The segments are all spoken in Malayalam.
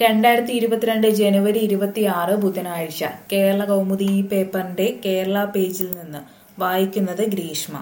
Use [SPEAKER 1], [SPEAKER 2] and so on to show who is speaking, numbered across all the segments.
[SPEAKER 1] രണ്ടായിരത്തി ഇരുപത്തിരണ്ട് ജനുവരി ഇരുപത്തിയാറ് ബുധനാഴ്ച കേരള കൗമുദി ഈ പേപ്പറിന്റെ കേരള പേജിൽ നിന്ന് വായിക്കുന്നത് ഗ്രീഷ്മ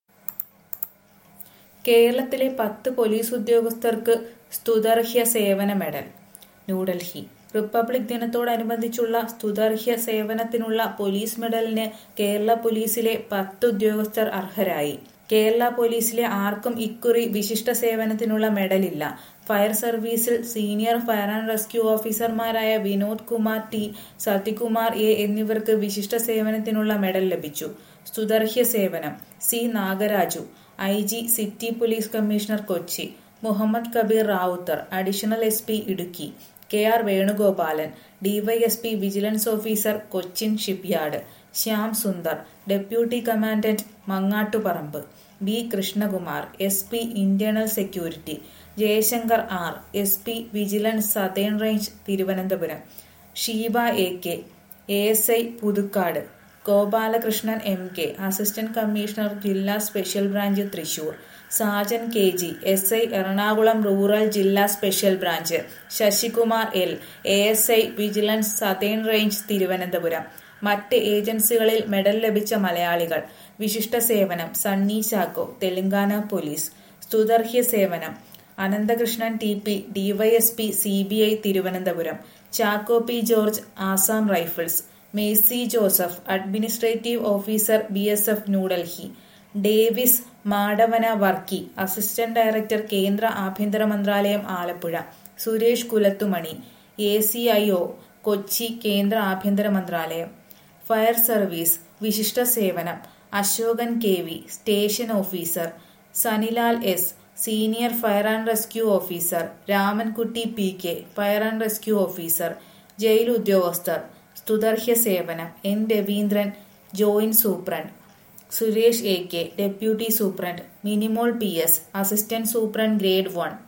[SPEAKER 1] കേരളത്തിലെ പത്ത് പോലീസ് ഉദ്യോഗസ്ഥർക്ക് സ്തുതർഹ്യ സേവന മെഡൽ ന്യൂഡൽഹി റിപ്പബ്ലിക് ദിനത്തോടനുബന്ധിച്ചുള്ള സ്തുതർഹ്യ സേവനത്തിനുള്ള പോലീസ് മെഡലിന് കേരള പോലീസിലെ പത്ത് ഉദ്യോഗസ്ഥർ അർഹരായി കേരള പോലീസിലെ ആർക്കും ഇക്കുറി വിശിഷ്ട സേവനത്തിനുള്ള മെഡലില്ല ഫയർ സർവീസിൽ സീനിയർ ഫയർ ആൻഡ് റെസ്ക്യൂ ഓഫീസർമാരായ വിനോദ് കുമാർ ടി സതികുമാർ എ എന്നിവർക്ക് വിശിഷ്ട സേവനത്തിനുള്ള മെഡൽ ലഭിച്ചു സ്തുതർഹ്യ സേവനം C Nagaraju I G city police commissioner Kochi Muhammad Kabeer Rawther additional S P Idukki K R Venugopalan DYSP vigilance officer Cochin shipyard Shyam Sundar deputy commandant Mangattuparamba B Krishnakumar S P internal security Jayashankar R S P vigilance southern range Thiruvananthapuram Sheeba A K A S I Puthukkad Gopalakrishnan M K assistant commissioner ജില്ലാ special branch Thrissur Sajan K G S I Ernakulam rural ജില്ലാ special branch Sasikumar L A S I vigilance southern range Thiruvananthapuram മറ്റ് ഏജൻസികളിൽ മെഡൽ ലഭിച്ച മലയാളികൾ വിശിഷ്ട സേവനം സണ്ണി ചാക്കോ തെലങ്കാന പോലീസ് സ്തുതർഹ്യ സേവനം Ananthakrishnan T P DYSP C B I Thiruvananthapuram Chacko P George Assam rifles Maisy Joseph administrative officer B S F New Delhi Davis Madavana Varkey assistant director കേന്ദ്ര ആഭ്യന്തര മന്ത്രാലയം Alappuzha Suresh Kulathumani A C I O Kochi കേന്ദ്ര ആഭ്യന്തര മന്ത്രാലയം ഫയർ സർവീസ് വിശിഷ്ട സേവനം Ashokan K V station officer Sanilal S senior fire and rescue officer Ramankutty P K fire and rescue officer jail ഉദ്യോഗസ്ഥർ സ്തുതർഹ്യ സേവനം N Raveendran joint superintendent Suresh A K deputy superintendent Minimol P S assistant superintendent grade one